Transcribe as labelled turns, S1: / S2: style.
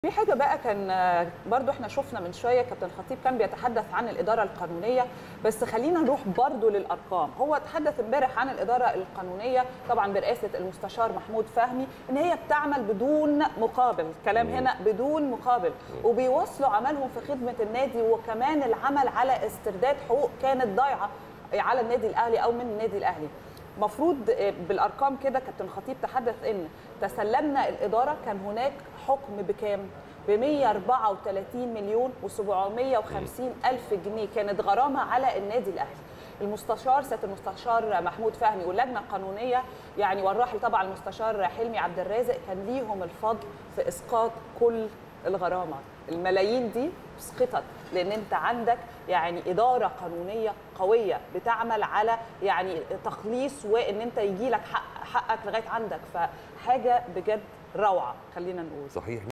S1: في حاجه بقى كان آه، برضو احنا شفنا من شويه كابتن خطيب كان بيتحدث عن الاداره القانونيه بس خلينا نروح برضو للارقام هو تحدث امبارح عن الاداره القانونيه طبعا برئاسه المستشار محمود فهمي ان هي بتعمل بدون مقابل كلام هنا بدون مقابل وبيواصلوا عملهم في خدمه النادي وكمان العمل على استرداد حقوق كانت ضايعه على النادي الاهلي او من النادي الاهلي مفروض بالارقام كده كابتن خطيب تحدث ان تسلمنا الاداره كان هناك حكم بكام ب 134 مليون و750 الف جنيه كانت غرامه على النادي الاهلي المستشار سياده المستشار محمود فهمي واللجنه القانونيه يعني والراحل طبعا المستشار حلمي عبد الرازق كان ليهم الفضل في اسقاط كل الغرامه الملايين دي اسقطت لان انت عندك يعني اداره قانونيه قويه بتعمل على يعني تخليص وان انت يجي لك حق حقك لغايه عندك فحاجه بجد روعه خلينا نقول
S2: صحيح